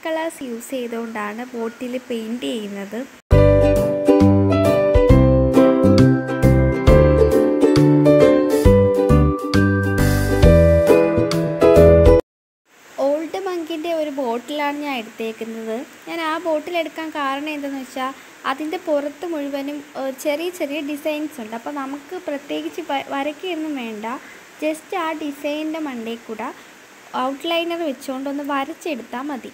colours use ചെയ്തുകൊണ്ടാണ് ബോട്ടിൽ paint ചെയ്യുന്നത് old മങ്കിൻ്റെ ഒരു ബോട്ടിലാണ് ഞാൻ എടുത്തേക്കുന്നത് ഞാൻ ആ ബോട്ടിൽ എടുക്കാൻ കാരണം എന്തെന്ന് വെച്ചാൽ അതിൻ്റെ പുറത്ത് മുഴുവനും ഏഹ്, ചെറിയ ചെറിയ ഡിസൈൻസ് ഉണ്ട് അപ്പോൾ നമുക്ക് പ്രത്യേകിച്ച് വ- വരയ്ക്കൊന്നും വേണ്ട ജസ്റ്റ് ആ ഡിസൈനിൻ്റെ മണ്ടയിൽ കൂടെ ഔട്ട്ലൈനർ വെച്ചുകൊണ്ടൊന്ന് വരച്ചെടുത്താൽ മതി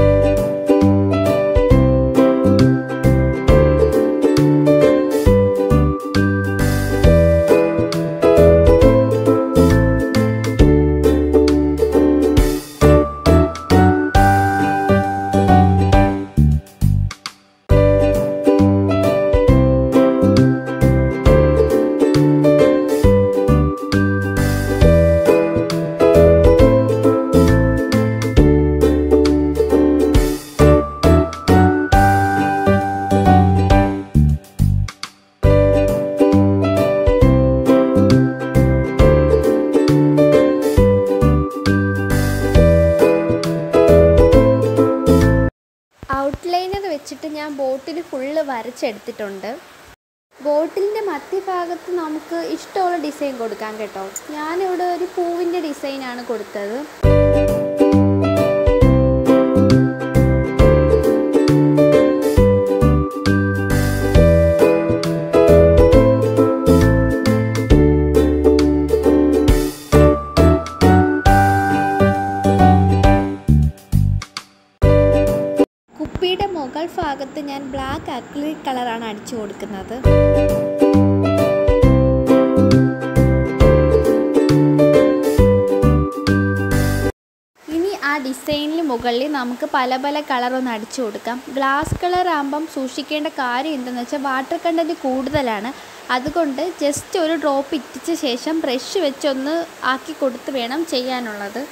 ഔട്ട്ലൈനർ വെച്ചിട്ട് ഞാൻ ബോട്ടിൽ ഫുള്ള് വരച്ചെടുത്തിട്ടുണ്ട് ബോട്ടിലിൻ്റെ മധ്യഭാഗത്ത് നമുക്ക് ഇഷ്ടമുള്ള ഡിസൈൻ കൊടുക്കാം കേട്ടോ ഞാനിവിടെ ഒരു പൂവിൻ്റെ ഡിസൈനാണ് കൊടുത്തത് കുപ്പിയുടെ മുകൾ ഭാഗത്ത് ഞാൻ ബ്ലാക്ക് അക്രിലിക് കളറാണ് അടിച്ചു കൊടുക്കുന്നത് ഇനി ആ ഡിസൈനിൽ മുകളിൽ നമുക്ക് പല പല കളർ ഒന്ന് അടിച്ചു കൊടുക്കാം ഗ്ലാസ് കളർ ആകുമ്പം സൂക്ഷിക്കേണ്ട കാര്യം എന്തെന്ന് വെച്ചാൽ വാട്ടർ കണ്ടൻറ്റ് കൂടുതലാണ് അതുകൊണ്ട് ജസ്റ്റ് ഒരു ഡ്രോപ്പ് ഇറ്റിച്ച ശേഷം ബ്രഷ് വെച്ചൊന്ന് ആക്കി കൊടുത്ത് വേണം ചെയ്യാനുള്ളത്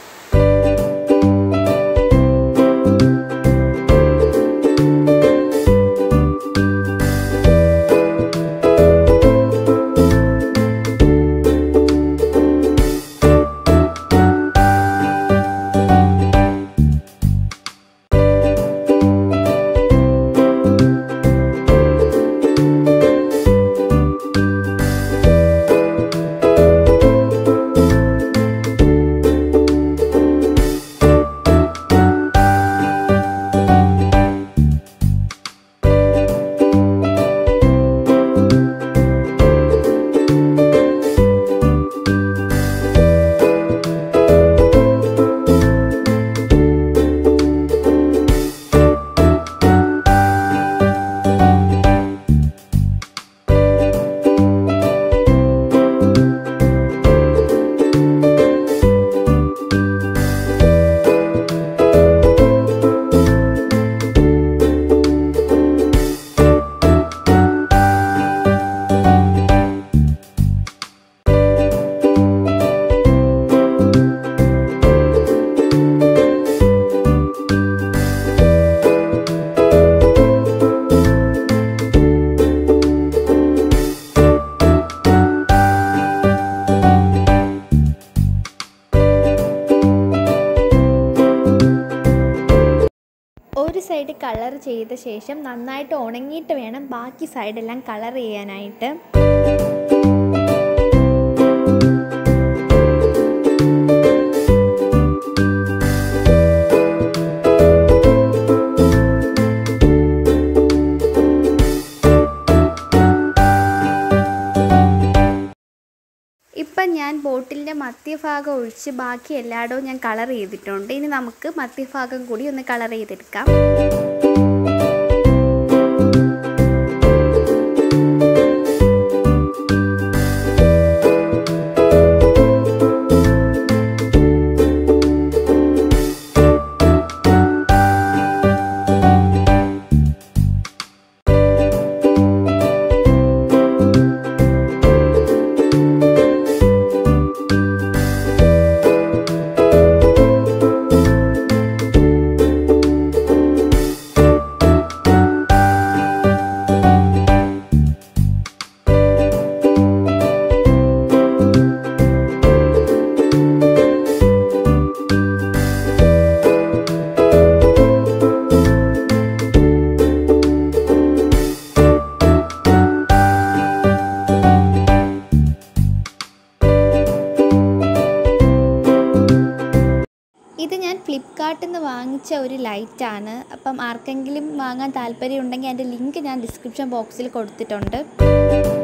ഒരു സൈഡ് കളർ ചെയ്ത ശേഷം നന്നായിട്ട് ഉണങ്ങിയിട്ട് വേണം ബാക്കി സൈഡെല്ലാം കളർ ചെയ്യാനായിട്ട് ഇപ്പം ഞാൻ ബോട്ടിലിൻ്റെ മധ്യഭാഗം ഒഴിച്ച് ബാക്കി എല്ലായിടവും ഞാൻ കളർ ചെയ്തിട്ടുണ്ട് ഇനി നമുക്ക് മധ്യഭാഗം കൂടി ഒന്ന് കളർ ചെയ്തെടുക്കാം ഫ്ലിപ്കാർട്ടിൽ നിന്ന് വാങ്ങിച്ച ഒരു ലൈറ്റാണ് അപ്പം ആർക്കെങ്കിലും വാങ്ങാൻ താല്പര്യം ഉണ്ടെങ്കിൽ അതിൻ്റെ ലിങ്ക് ഞാൻ ഡിസ്ക്രിപ്ഷൻ ബോക്സിൽ കൊടുത്തിട്ടുണ്ട്